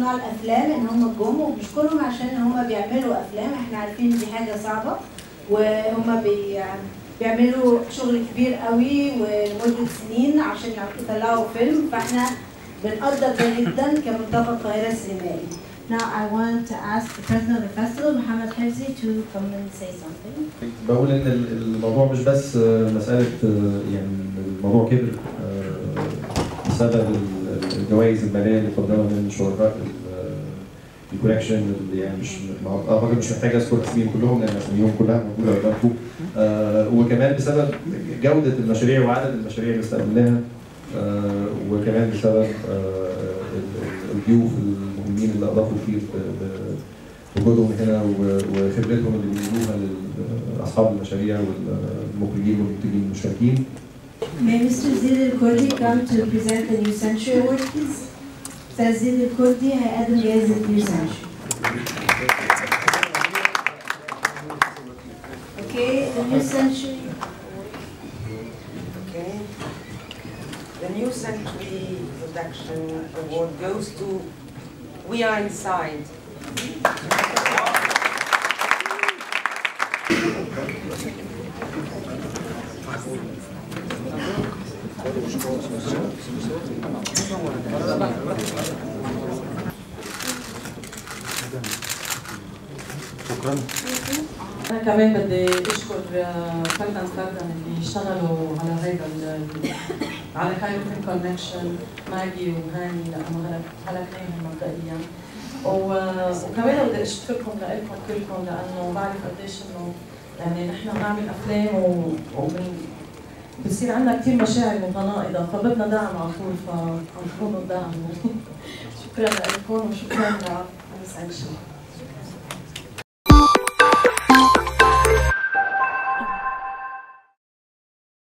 صناع الافلام ان هم جم وبنشكرهم عشان هم بيعملوا افلام احنا عارفين دي حاجه صعبه وهم بي بيعملوا شغل كبير قوي ولمده سنين عشان يطلعوا فيلم فاحنا بنقدر ده جدا كمنتخب القاهره السينمائي. Now I want to ask the president of the festival, Mohammed Hifzi, to come and say something. بقول ان ال- الموضوع مش بس آه، مساله آه، يعني الموضوع كبر آه، بسبب ال- الجوائز الماليه اللي قدمها من شركاء الكولكشن اللي يعني مش ما- اعتقد مش محتاج اذكر اساميهم كلهم لان اساميهم كلها موجوده قدامكم آه، وكمان بسبب جوده المشاريع وعدد المشاريع اللي استقبلناها آه، وكمان بسبب آه، ال- ال- الضيوف المهمين اللي اضافوا كتير ب- ب- وجودهم هنا و- وخبرتهم اللي بيقولوها لاصحاب المشاريع والمخرجين والمنتجين المشاركين May Mr. Zid al-Kurdi come to present the New Century Award, please? أستاذ زيد الكردي هيقدم جائزة New Century. Okay, the New Century. Okay. The New Century Production Award goes to We Are Inside. أنا كمان بدي أشكر آه، فردا فردا اللي اشتغلوا على هيدا ال- على كايرو فيلم كونكشن ماجي وهاني لأنه هلك- هلكناهم مبدئيا و- وكمان بدي أشكركم لكم كلكم لأنه بعرف قديش إنه يعني نحن بنعمل أفلام و وبن بصير عندنا كثير مشاعر متناقضة فبدنا دعم على طول فعم تكونوا الدعم شكرا لكم وشكرا للسنشن